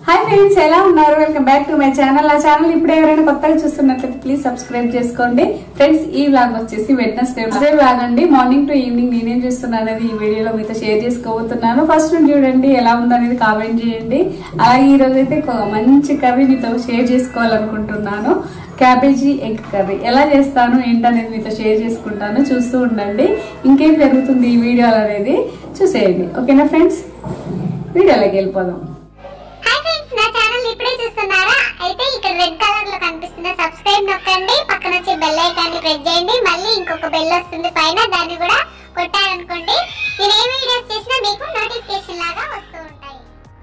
hi friends ఎలా ఉన్నారు welcome back to my channel ఆ ఛానల్ ఇప్పుడు ఎవరైనా కొత్తగా చూస్తున్నట్లయితే ప్లీజ్ సబ్స్క్రైబ్ చేసుకోండి ఫ్రెండ్స్ ఈ వ్లాగ్ వచ్చేసి వెడ్నెస్డే డే వ్లాగ్ అండి మార్నింగ్ టు ఈవినింగ్ నేనేం చేస్తున్నాను అనేది ఈ వీడియోలో మీతో షేర్ చేసుకోబోతున్నాను ఫస్ట్ నుండి చూడండి ఎలా ఉందనేది కామెంట్ చేయండి అలాగే ఈ రోజు అయితే ఒక మంచి కర్రీ మీతో షేర్ చేసుకోవాలనుకుంటున్నాను క్యాబేజీ ఎగ్ కర్రీ ఎలా చేస్తాను ఏంటనేది మీతో షేర్ చేసుకుంటాను చూస్తూ ఉండండి ఇంకేం జరుగుతుంది ఈ వీడియోలో అనేది చూసేయండి ఓకేనా ఫ్రెండ్స్ వీడియోలోకి వెళ్ళిపోదాం హాయ్ ఫ్రెండ్స్ నా ఛానల్ ఇప్పుడే చూస్తున్నారా అయితే ఇక్కడ రెడ్ కలర్ లో కనిపిస్తున్న సబ్స్క్రైబ్ నొక్కండి పక్కన వచ్చే బెల్ ఐకాన్ ని ప్రెస్ చేయండి మళ్ళీ ఇంకొక బెల్ వస్తుంది పైన దాన్ని కూడా కొట్టారనుకోండి నేను ఏ వీడియోస్ చేసినా మీకు నోటిఫికేషన్ లాగా వస్తూ ఉంటాయి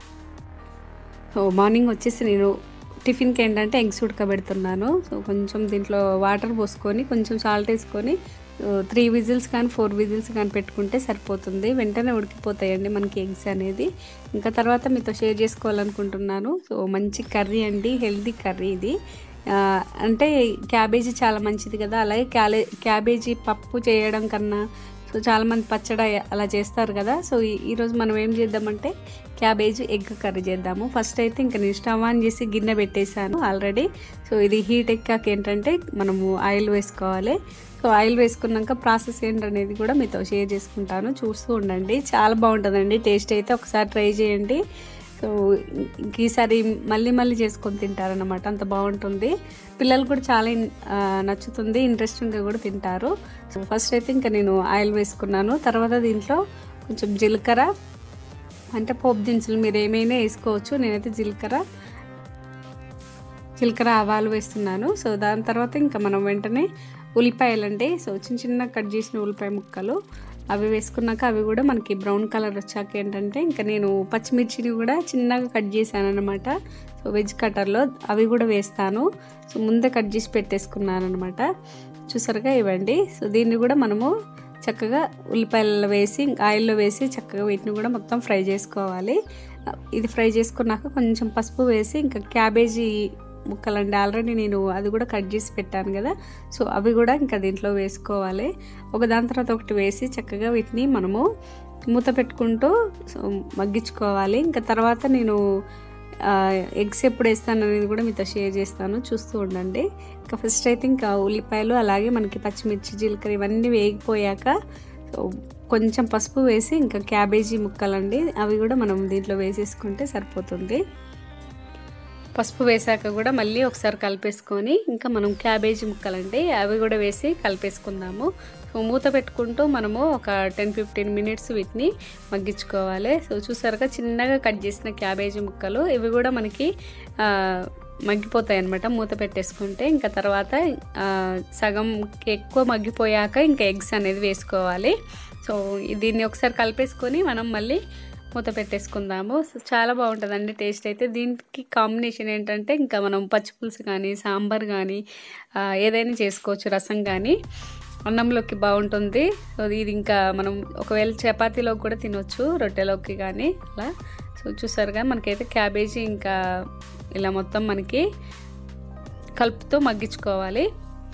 సో మార్నింగ్ వచ్చేసి నేను టిఫిన్కి ఏంటంటే ఎగ్స్ ఉడకబెడుతున్నాను సో కొంచెం దీంట్లో వాటర్ పోసుకొని కొంచెం సాల్ట్ వేసుకొని త్రీ విజిల్స్ కానీ ఫోర్ విజిల్స్ కానీ పెట్టుకుంటే సరిపోతుంది వెంటనే ఉడికిపోతాయండి మనకి ఎగ్స్ అనేది ఇంకా తర్వాత మీతో షేర్ చేసుకోవాలనుకుంటున్నాను సో మంచి కర్రీ అండి హెల్దీ కర్రీ ఇది ఆ, అంటే క్యాబేజీ చాలా మంచిది కదా అలాగే క్యాలే క్యాబేజీ పప్పు చేయడం కన్నా సో చాలామంది పచ్చడి అలా చేస్తారు కదా సో ఈ- ఈరోజు మనం ఏం చేద్దామంటే క్యాబేజీ ఎగ్ కర్రీ చేద్దాము ఫస్ట్ అయితే ఇంకా నేను స్టవ్ ఆన్ చేసి గిన్నె పెట్టేశాను ఆల్రెడీ సో ఇది హీట్ ఎక్కాక ఏంటంటే మనము ఆయిల్ వేసుకోవాలి సో ఆయిల్ వేసుకున్నాక ప్రాసెస్ ఏంటనేది కూడా మీతో షేర్ చేసుకుంటాను చూస్తూ ఉండండి చాలా బాగుంటుందండి టేస్ట్ అయితే ఒకసారి ట్రై చేయండి సో ఇంక ఈసారి మళ్ళీ మళ్ళీ చేసుకొని తింటారనమాట అంత బాగుంటుంది పిల్లలు కూడా చాలా ఇన్- ఆ, నచ్చుతుంది ఇంట్రెస్టింగ్గా కూడా తింటారు సో ఫస్ట్ అయితే ఇంకా నేను ఆయిల్ వేసుకున్నాను తర్వాత దీంట్లో కొంచెం జీలకర్ర అంటే పోపు దినుసులు మీరు ఏమైనా వేసుకోవచ్చు నేనైతే జీలకర్ర జీలకర్ర ఆవాలు వేస్తున్నాను సో దాని తర్వాత ఇంకా మనం వెంటనే ఉల్లిపాయలు అండి సో చిన్న చిన్న కట్ చేసిన ఉల్లిపాయ ముక్కలు అవి వేసుకున్నాక అవి కూడా మనకి బ్రౌన్ కలర్ వచ్చాక ఏంటంటే ఇంకా నేను పచ్చిమిర్చిని కూడా చిన్నగా కట్ చేశాను అనమాట సో వెజ్ కటర్లో అవి కూడా వేస్తాను సో ముందే కట్ చేసి పెట్టేసుకున్నాను అనమాట చూసారుగా ఇవ్వండి సో దీన్ని కూడా మనము చక్కగా ఉల్లిపాయలలో వేసి ఆయిల్లో వేసి చక్కగా వీటిని కూడా మొత్తం ఫ్రై చేసుకోవాలి ఇది ఫ్రై చేసుకున్నాక కొంచెం పసుపు వేసి ఇంకా క్యాబేజీ ముక్కలండి ఆల్రెడీ నేను అది కూడా కట్ చేసి పెట్టాను కదా సో అవి కూడా ఇంకా దీంట్లో వేసుకోవాలి ఒక దాని తర్వాత ఒకటి వేసి చక్కగా వీటిని మనము మూత పెట్టుకుంటూ సో మగ్గించుకోవాలి ఇంకా తర్వాత నేను ఎగ్స్ ఎప్పుడు వేస్తాను అనేది కూడా మీతో షేర్ చేస్తాను చూస్తూ ఉండండి ఇంకా ఫస్ట్ అయితే ఇంకా ఉల్లిపాయలు అలాగే మనకి పచ్చిమిర్చి జీలకర్ర ఇవన్నీ వేగిపోయాక సో కొంచెం పసుపు వేసి ఇంకా క్యాబేజీ ముక్కలండి అవి కూడా మనం దీంట్లో వేసేసుకుంటే సరిపోతుంది పసుపు వేసాక కూడా మళ్ళీ ఒకసారి కలిపేసుకొని ఇంకా మనం క్యాబేజీ ముక్కలండి అవి కూడా వేసి కలిపేసుకుందాము సో మూత పెట్టుకుంటూ మనము ఒక టెన్ ఫిఫ్టీన్ మినిట్స్ వీటిని మగ్గించుకోవాలి సో చూసారుగా చిన్నగా కట్ చేసిన క్యాబేజీ ముక్కలు ఇవి కూడా మనకి ఆ, మగ్గిపోతాయి అనమాట మూత పెట్టేసుకుంటే ఇంకా తర్వాత ఆ, సగం ఎక్కువ మగ్గిపోయాక ఇంకా ఎగ్స్ అనేది వేసుకోవాలి సో దీన్ని ఒకసారి కలిపేసుకొని మనం మళ్ళీ మూత పెట్టేసుకుందాము సో చాలా బాగుంటుందండి టేస్ట్ అయితే దీనికి కాంబినేషన్ ఏంటంటే ఇంకా మనం పచ్చిపులుసు కానీ సాంబార్ కానీ ఆ, ఏదైనా చేసుకోవచ్చు రసం కానీ అన్నంలోకి బాగుంటుంది సో ఇది ఇంకా మనం ఒకవేళ చపాతీలోకి కూడా తినొచ్చు రొట్టెలోకి కానీ అలా సో చూసారుగా మనకైతే క్యాబేజీ ఇంకా ఇలా మొత్తం మనకి కలుపుతూ మగ్గించుకోవాలి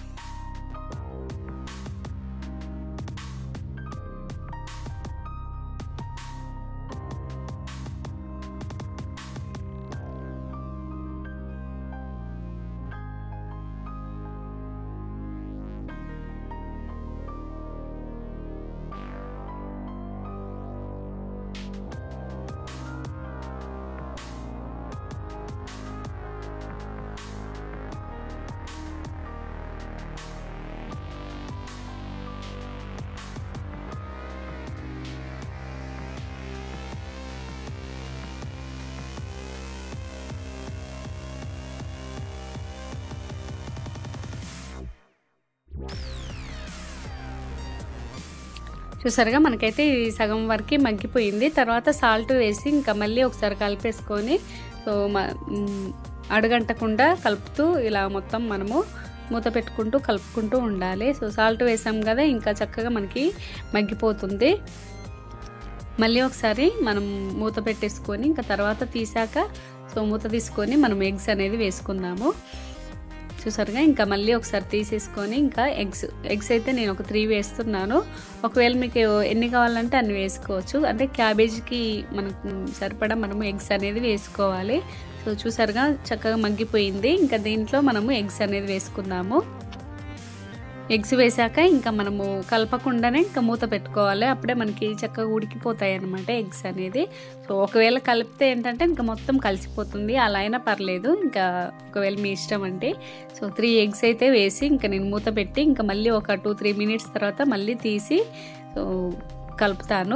చూసారుగా మనకైతే ఈ సగం వరకు మగ్గిపోయింది తర్వాత సాల్ట్ వేసి ఇంకా మళ్ళీ ఒకసారి కలిపేసుకొని సో మ- మ్, అడుగంటకుండా కలుపుతూ ఇలా మొత్తం మనము మూత పెట్టుకుంటూ కలుపుకుంటూ ఉండాలి సో సాల్ట్ వేసాం కదా ఇంకా చక్కగా మనకి మగ్గిపోతుంది మళ్ళీ ఒకసారి మనం మూత పెట్టేసుకొని ఇంకా తర్వాత తీసాక సో మూత తీసుకొని మనం ఎగ్స్ అనేది వేసుకుందాము చూసారుగా ఇంకా మళ్ళీ ఒకసారి తీసేసుకొని ఇంకా ఎగ్స్ ఎగ్స్ అయితే నేను ఒక త్రీ వేస్తున్నాను ఒకవేళ మీకు ఎన్ని కావాలంటే అన్ని వేసుకోవచ్చు అంటే క్యాబేజీకి మనకు సరిపడా మనము ఎగ్స్ అనేది వేసుకోవాలి సో చూసారుగా చక్కగా మగ్గిపోయింది ఇంకా దీంట్లో మనము ఎగ్స్ అనేది వేసుకుందాము ఎగ్స్ వేసాక ఇంకా మనము కలపకుండానే ఇంకా మూత పెట్టుకోవాలి అప్పుడే మనకి చక్కగా ఉడికిపోతాయి అనమాట ఎగ్స్ అనేది సో ఒకవేళ కలిపితే ఏంటంటే ఇంకా మొత్తం కలిసిపోతుంది అలా అయినా పర్లేదు ఇంకా ఒకవేళ మీ ఇష్టం అంటే సో త్రీ ఎగ్స్ అయితే వేసి ఇంకా నేను మూత పెట్టి ఇంకా మళ్ళీ ఒక టూ త్రీ మినిట్స్ తర్వాత మళ్ళీ తీసి సో కలుపుతాను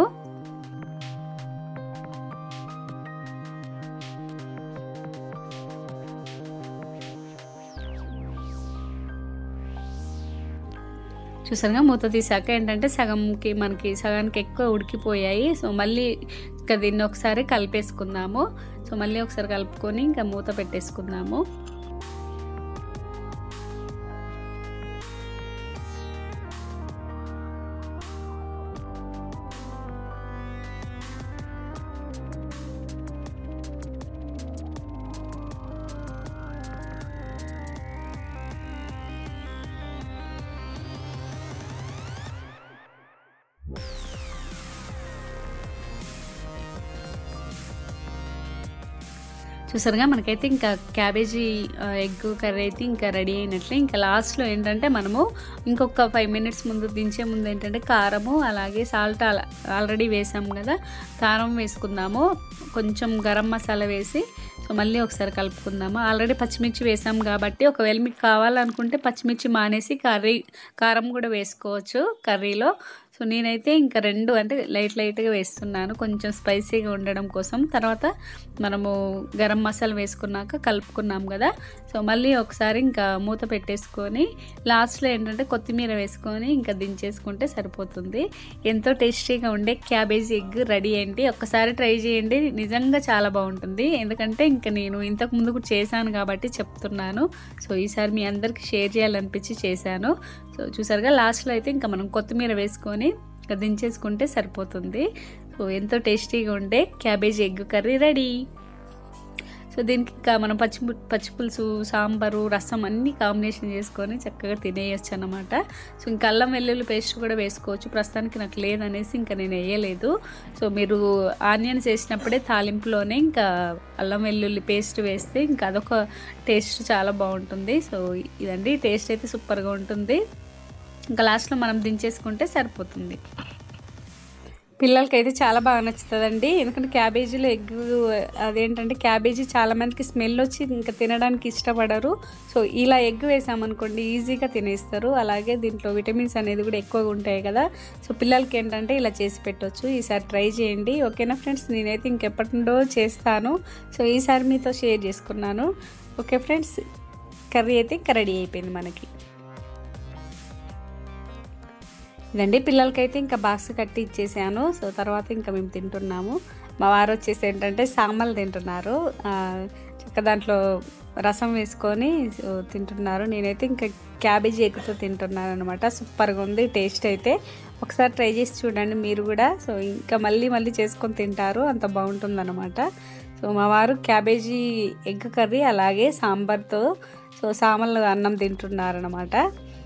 చూసారుగా మూత తీసాక ఏంటంటే సగంకి మనకి సగానికి ఎక్కువ ఉడికిపోయాయి సో మళ్ళీ ఇంకా దీన్ని ఒకసారి కలిపేసుకుందాము సో మళ్ళీ ఒకసారి కలుపుకొని ఇంకా మూత పెట్టేసుకుందాము చూసారుగా మనకైతే ఇంకా క్యాబేజీ ఎగ్ కర్రీ అయితే ఇంకా రెడీ అయినట్లే ఇంకా లాస్ట్లో ఏంటంటే మనము ఇంకొక ఫైవ్ మినిట్స్ ముందు దించే ముందు ఏంటంటే కారము అలాగే సాల్ట్ ఆల్రెడీ వేసాము కదా కారం వేసుకుందాము కొంచెం గరం మసాలా వేసి సో మళ్ళీ ఒకసారి కలుపుకుందాము ఆల్రెడీ పచ్చిమిర్చి వేసాం కాబట్టి ఒకవేళ మీకు కావాలనుకుంటే పచ్చిమిర్చి మానేసి కర్రీ కారం కూడా వేసుకోవచ్చు కర్రీలో సో నేనైతే ఇంకా రెండు అంటే లైట్ లైట్గా వేస్తున్నాను కొంచెం స్పైసీగా ఉండడం కోసం తర్వాత మనము గరం మసాలా వేసుకున్నాక కలుపుకున్నాం కదా సో మళ్ళీ ఒకసారి ఇంకా మూత పెట్టేసుకొని లాస్ట్లో ఏంటంటే కొత్తిమీర వేసుకొని ఇంకా దించేసుకుంటే సరిపోతుంది ఎంతో టేస్టీగా ఉండే క్యాబేజీ ఎగ్ రెడీ అయ్యింది ఒక్కసారి ట్రై చేయండి నిజంగా చాలా బాగుంటుంది ఎందుకంటే ఇంకా నేను ఇంతకు ముందు కూడా చేశాను కాబట్టి చెప్తున్నాను సో ఈసారి మీ అందరికి షేర్ చేయాలనిపించి చేశాను సో చూసారుగా లాస్ట్లో అయితే ఇంకా మనం కొత్తిమీర వేసుకొని ఇంకా దించేసుకుంటే సరిపోతుంది సో ఎంతో టేస్టీగా ఉండే cabbage egg curry ready so దీనికి ఇంకా మనం పచ్చి పచ్చి పులుసు సాంబారు రసం అన్నీ కాంబినేషన్ చేసుకొని చక్కగా తినేయచ్చు అనమాట సో ఇంకా అల్లం వెల్లుల్లి పేస్ట్ కూడా వేసుకోవచ్చు ప్రస్తుతానికి నాకు లేదనేసి ఇంకా నేను వేయలేదు సో మీరు ఆనియన్స్ వేసినప్పుడే తాలింపులోనే ఇంకా అల్లం వెల్లుల్లి పేస్ట్ వేస్తే ఇంకా అదొక టేస్ట్ చాలా బాగుంటుంది సో ఇదండి టేస్ట్ అయితే సూపర్గా ఉంటుంది ఇంకా లాస్ట్లో మనం దించేసుకుంటే సరిపోతుంది పిల్లలకి అయితే చాలా బాగా నచ్చుతుందండి ఎందుకంటే క్యాబేజీలో ఎగ్ అదేంటంటే క్యాబేజీ చాలా మందికి స్మెల్ వచ్చి ఇంకా తినడానికి ఇష్టపడరు సో ఇలా ఎగ్ వేసామనుకోండి ఈజీగా తినేస్తారు అలాగే దీంట్లో విటమిన్స్ అనేది కూడా ఎక్కువగా ఉంటాయి కదా సో పిల్లలకి ఏంటంటే ఇలా చేసి పెట్టవచ్చు ఈసారి ట్రై చేయండి ఓకేనా ఫ్రెండ్స్ నేనైతే ఇంకెప్పటి నుండో చేస్తాను సో ఈసారి మీతో షేర్ చేసుకున్నాను ఓకే ఫ్రెండ్స్ కర్రీ అయితే ఇంకా రెడీ అయిపోయింది మనకి ఇదండి పిల్లలకైతే ఇంకా బాక్స్ కట్టి ఇచ్చేసాను సో తర్వాత ఇంకా మేము తింటున్నాము మా వారు వచ్చేసి ఏంటంటే సాంబార్లు తింటున్నారు చక్క దాంట్లో రసం వేసుకొని సో తింటున్నారు నేనైతే ఇంకా క్యాబేజీ ఎగ్తో తింటున్నాను అనమాట సూపర్గా ఉంది టేస్ట్ అయితే ఒకసారి ట్రై చేసి చూడండి మీరు కూడా సో ఇంకా మళ్ళీ మళ్ళీ చేసుకొని తింటారు అంత బాగుంటుందన్నమాట సో మా వారు క్యాబేజీ ఎగ్ కర్రీ అలాగే సాంబార్తో సో సామలు అన్నం తింటున్నారనమాట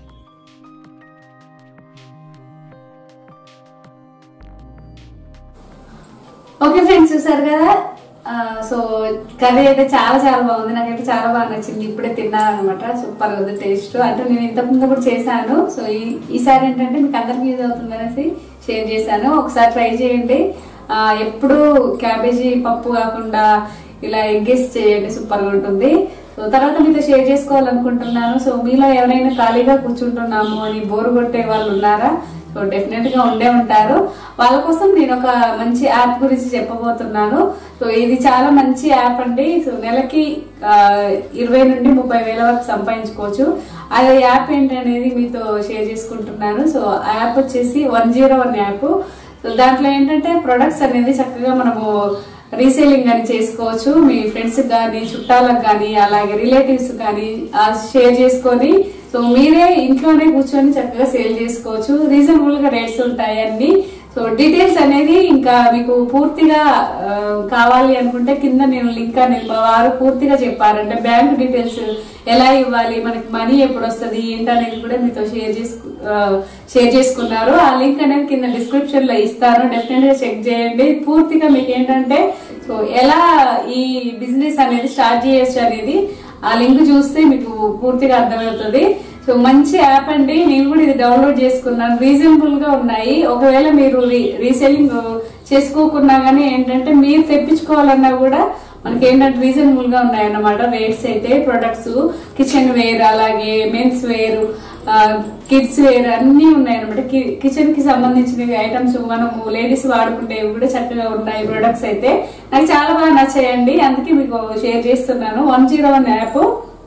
ఓకే ఫ్రెండ్స్ చూసారు కదా సో కర్రీ అయితే చాలా చాలా బాగుంది నాకైతే చాలా బాగా నచ్చింది ఇప్పుడే తిన్నాను అనమాట సూపర్ ఉంది టేస్ట్ అంటే నేను ఇంతకు ముందు కూడా చేశాను సో ఈసారి ఏంటంటే మీకు అందరికి యూజ్ అవుతుంది అనేసి షేర్ చేశాను ఒకసారి ట్రై చేయండి ఎప్పుడు క్యాబేజీ పప్పు కాకుండా ఇలా ఎగ్గేసి చేయండి సూపర్ గా ఉంటుంది సో తర్వాత మీతో షేర్ చేసుకోవాలనుకుంటున్నాను సో మీలో ఎవరైనా ఖాళీగా కూర్చుంటున్నాము అని బోరు కొట్టే వాళ్ళు ఉన్నారా సో డెఫినెట్ గా ఉండే ఉంటారు వాళ్ళ కోసం నేను ఒక మంచి యాప్ గురించి చెప్పబోతున్నాను సో ఇది చాలా మంచి యాప్ అండి సో నెలకి ఇరవై నుండి ముప్పై వేల వరకు సంపాదించుకోవచ్చు ఆ యాప్ ఏంటనేది మీతో షేర్ చేసుకుంటున్నాను సో ఆ యాప్ వచ్చేసి one zero one app so దాంట్లో ఏంటంటే ప్రొడక్ట్స్ అనేది చక్కగా మనము రీసేలింగ్ కానీ చేసుకోవచ్చు మీ ఫ్రెండ్స్ కానీ చుట్టాలకు కానీ అలాగే రిలేటివ్స్ కానీ షేర్ చేసుకొని సో మీరే ఇంట్లోనే కూర్చొని చక్కగా సేల్ చేసుకోవచ్చు రీజనబుల్ గా రేట్స్ ఉంటాయి అన్ని సో డీటెయిల్స్ అనేది ఇంకా మీకు పూర్తిగా ఆ, కావాలి అనుకుంటే కింద నేను లింక్ అనేది మా వారు పూర్తిగా చెప్పారంటే బ్యాంక్ డీటెయిల్స్ ఎలా ఇవ్వాలి మనకి మనీ ఎప్పుడు వస్తుంది ఏంటనేది కూడా మీతో షేర్ చేసుకు ఆ, షేర్ చేసుకున్నారు ఆ లింక్ అనేది కింద డిస్క్రిప్షన్ లో ఇస్తాను డెఫినెట్ గా చెక్ చేయండి పూర్తిగా మీకు ఏంటంటే సో ఎలా ఈ బిజినెస్ అనేది స్టార్ట్ చేయొచ్చు అనేది ఆ లింక్ చూస్తే మీకు పూర్తిగా అర్థమవుతుంది సో మంచి యాప్ అండి నేను కూడా ఇది డౌన్లోడ్ చేసుకున్నాను రీజనబుల్ గా ఉన్నాయి ఒకవేళ మీరు రీసెల్లింగ్ చేసుకోకున్నా గానీ ఏంటంటే మీరు తెప్పించుకోవాలన్నా కూడా మనకి ఏంటంటే రీజనబుల్ గా ఉన్నాయన్నమాట రేట్స్ అయితే ప్రొడక్ట్స్ కిచెన్ వేర్ అలాగే మెన్స్ వేర్ కిడ్స్ వేర్ అన్ని ఉన్నాయన్నమాట కిచెన్ కి సంబంధించిన ఐటమ్స్ మనము లేడీస్ వాడుకునేవి కూడా చక్కగా ఉన్నాయి ప్రొడక్ట్స్ అయితే నాకు చాలా బాగా నచ్చాయండి అందుకే మీకు షేర్ చేస్తున్నాను one zero one app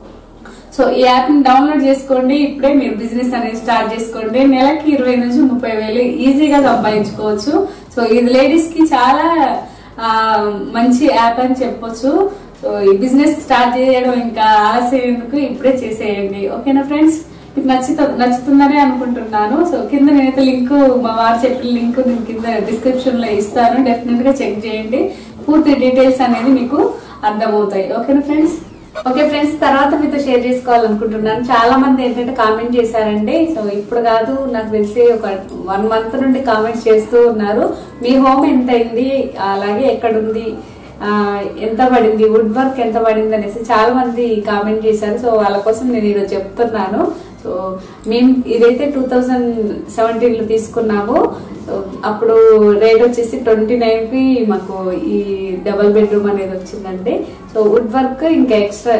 so ఈ యాప్ ని డౌన్లోడ్ చేసుకోండి ఇప్పుడే మీరు బిజినెస్ అనేది స్టార్ట్ చేసుకోండి నెలకి ఇరవై నుంచి ముప్పై వేలు ఈజీగా సంపాదించుకోవచ్చు సో ఇది లేడీస్ కి చాలా ఆ, మంచి యాప్ అని చెప్పొచ్చు సో ఈ బిజినెస్ స్టార్ట్ చేయడం ఇంకా ఆలస్యం ఎందుకు ఇప్పుడే చేసేయండి ఓకేనా ఫ్రెండ్స్ మీకు నచ్చుత నచ్చుతుందని అనుకుంటున్నాను సో కింద నేనైతే లింక్ మా వారు చెప్పిన లింక్ నేను కింద డిస్క్రిప్షన్ లో ఇస్తాను డెఫినెట్ గా చెక్ చేయండి పూర్తి డీటెయిల్స్ అనేది మీకు అర్థమవుతాయి ఓకేనా ఫ్రెండ్స్ ఓకే ఫ్రెండ్స్ తర్వాత మీతో షేర్ చేసుకోవాలనుకుంటున్నాను చాలా మంది ఏంటంటే కామెంట్ చేశారండి సో ఇప్పుడు కాదు నాకు తెలిసి ఒక వన్ మంత్ నుండి కామెంట్స్ చేస్తూ ఉన్నారు మీ హోమ్ ఎంత అయింది అలాగే ఎక్కడుంది ఆ, ఎంత పడింది వుడ్ వర్క్ ఎంత పడింది అనేసి చాలా మంది కామెంట్ చేశారు సో వాళ్ళ కోసం నేను ఈరోజు చెప్తున్నాను సో మేము ఇదైతే టూ థౌజండ్ సెవెంటీన్ లో తీసుకున్నాము సో అప్పుడు రేట్ వచ్చేసి ట్వంటీ నైన్ కి మాకు ఈ డబల్ బెడ్రూమ్ అనేది వచ్చిందండి సో వుడ్ వర్క్ ఇంకా ఎక్స్ట్రా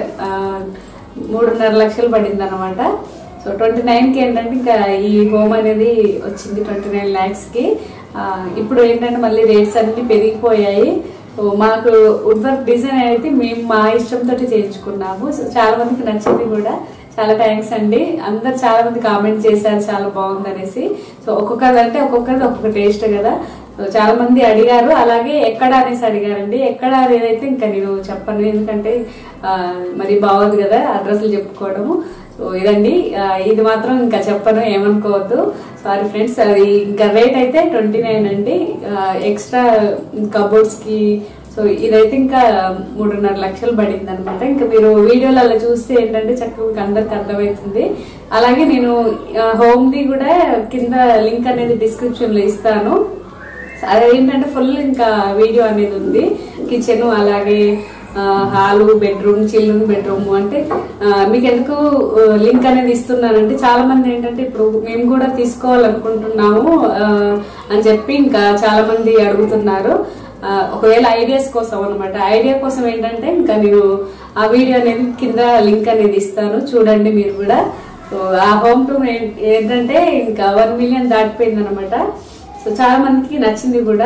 మూడున్నర లక్షలు పడింది అనమాట సో ట్వంటీ నైన్ కి ఏంటంటే ఇంకా ఈ హోమ్ అనేది వచ్చింది ట్వంటీ నైన్ ల్యాక్స్ కి ఆ, ఇప్పుడు ఏంటంటే మళ్ళీ రేట్స్ అన్ని పెరిగిపోయాయి సో మాకు వుడ్ వర్క్ డిజైన్ అయితే మేము మా ఇష్టంతో చేయించుకున్నాము సో చాలా మందికి నచ్చింది కూడా చాలా థ్యాంక్స్ అండి అందరు చాలా మంది కామెంట్ చేశారు చాలా బాగుంది అనేసి సో ఒక్కొక్కరు అంటే ఒక్కొక్కరిది ఒక్కొక్క టేస్ట్ కదా సో చాలా మంది అడిగారు అలాగే ఎక్కడ అనేసి అడిగారండి ఎక్కడ అనేది అయితే ఇంకా నేను చెప్పను ఎందుకంటే ఆ, మరి బాగోదు కదా అడ్రస్లు చెప్పుకోవడము సో ఇదండి ఆ, ఇది మాత్రం ఇంకా చెప్పను ఏమనుకోవద్దు సారీ ఫ్రెండ్స్ అది ఇంకా రేట్ అయితే ట్వంటీ నైన్ అండి ఎక్స్ట్రా కబోర్డ్స్ కి సో ఇదైతే ఇంకా మూడున్నర లక్షలు పడింది అనమాట ఇంకా మీరు వీడియోలలో చూస్తే ఏంటంటే చక్కగా మీకు అందరికి అర్థమవుతుంది అలాగే నేను హోమ్ ది కూడా కింద లింక్ అనేది డిస్క్రిప్షన్ లో ఇస్తాను అదేంటంటే ఫుల్ ఇంకా వీడియో అనేది ఉంది కిచెన్ అలాగే హాలు బెడ్రూమ్ చిల్డ్రన్ బెడ్రూమ్ అంటే ఆ, మీకు ఎందుకు లింక్ అనేది ఇస్తున్నానంటే చాలా మంది ఏంటంటే ఇప్పుడు మేము కూడా తీసుకోవాలనుకుంటున్నాము ఆ, అని చెప్పి ఇంకా చాలా మంది అడుగుతున్నారు ఆ, ఒకవేళ ఐడియాస్ కోసం అనమాట ఐడియా కోసం ఏంటంటే ఇంకా నేను ఆ వీడియో అనేది కింద లింక్ అనేది ఇస్తాను చూడండి మీరు కూడా సో ఆ హోమ్ టూర్ ఏంటంటే ఇంకా వన్ మిలియన్ దాటిపోయింది అనమాట సో చాలా మందికి నచ్చింది కూడా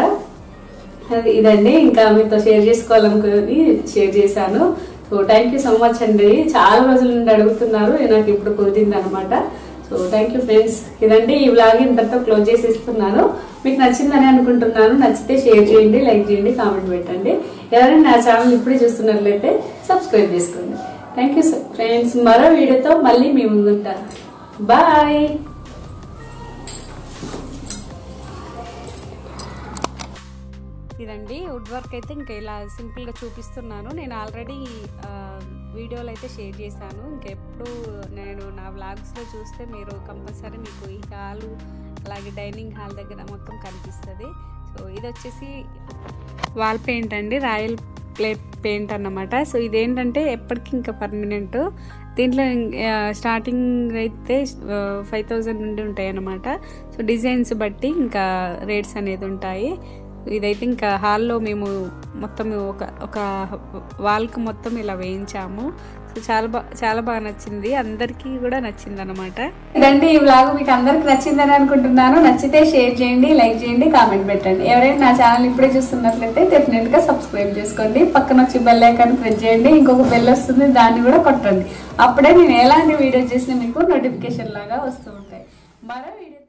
అది ఇదండి ఇంకా మీతో షేర్ చేసుకోవాలనుకుని షేర్ చేశాను so thank you so much అండి చాలా రోజుల నుండి అడుగుతున్నారు నాకు ఇప్పుడు కుదిరింది అనమాట సో థ్యాంక్ యూ ఫ్రెండ్స్ ఇదండి ఈ వ్లాగ్ ఇంతటితో క్లోజ్ చేసి ఇస్తున్నాను మీకు నచ్చిందని అనుకుంటున్నాను నచ్చితే షేర్ చేయండి లైక్ చేయండి కామెంట్ పెట్టండి ఎవరైనా నా ఛానల్ ఇప్పుడే చూస్తున్నట్లయితే సబ్స్క్రైబ్ చేసుకోండి థ్యాంక్ యూ ఫ్రెండ్స్ మరో వీడియోతో మళ్ళీ మీ ముందుంటాను బాయ్ ఇదండి వుడ్ వర్క్ అయితే ఇంకా ఇలా సింపుల్గా చూపిస్తున్నాను నేను ఆల్రెడీ వీడియోలు అయితే షేర్ చేశాను ఇంకెప్పుడు నేను నా వ్లాగ్స్లో చూస్తే మీరు కంపల్సరీ మీకు ఈ హాలు అలాగే డైనింగ్ హాల్ దగ్గర మొత్తం కనిపిస్తుంది సో ఇది వచ్చేసి వాల్ పెయింట్ అండి రాయల్ ప్లేట్ పెయింట్ అన్నమాట సో ఇదేంటంటే ఎప్పటికీ ఇంకా పర్మనెంట్ దీంట్లో ఆ, స్టార్టింగ్ అయితే ఫైవ్ థౌజండ్ నుండి ఉంటాయి అన్నమాట సో డిజైన్స్ బట్టి ఇంకా రేట్స్ అనేది ఉంటాయి ఇదైతే ఇంకా హాల్లో మేము మొత్తం ఒక ఒక వాల్కి మొత్తం ఇలా వేయించాము సో చాలా బా చాలా బాగా నచ్చింది అందరికీ కూడా నచ్చింది అనమాట ఇదండి ఈ వ్లాగ్ మీకు అందరికి నచ్చిందని అనుకుంటున్నాను నచ్చితే షేర్ చేయండి లైక్ చేయండి కామెంట్ పెట్టండి ఎవరైనా నా ఛానల్ ఇప్పుడే చూస్తున్నట్లయితే డెఫినెట్ గా సబ్స్క్రైబ్ చేసుకోండి పక్కన వచ్చి బెల్ ఐకాన్ ప్రెస్ చేయండి ఇంకొక బెల్ వస్తుంది దాన్ని కూడా కొట్టండి అప్పుడే నేను ఎలాంటి వీడియో చేసినా మీకు నోటిఫికేషన్ లాగా వస్తూ ఉంటాయి మరో వీడియో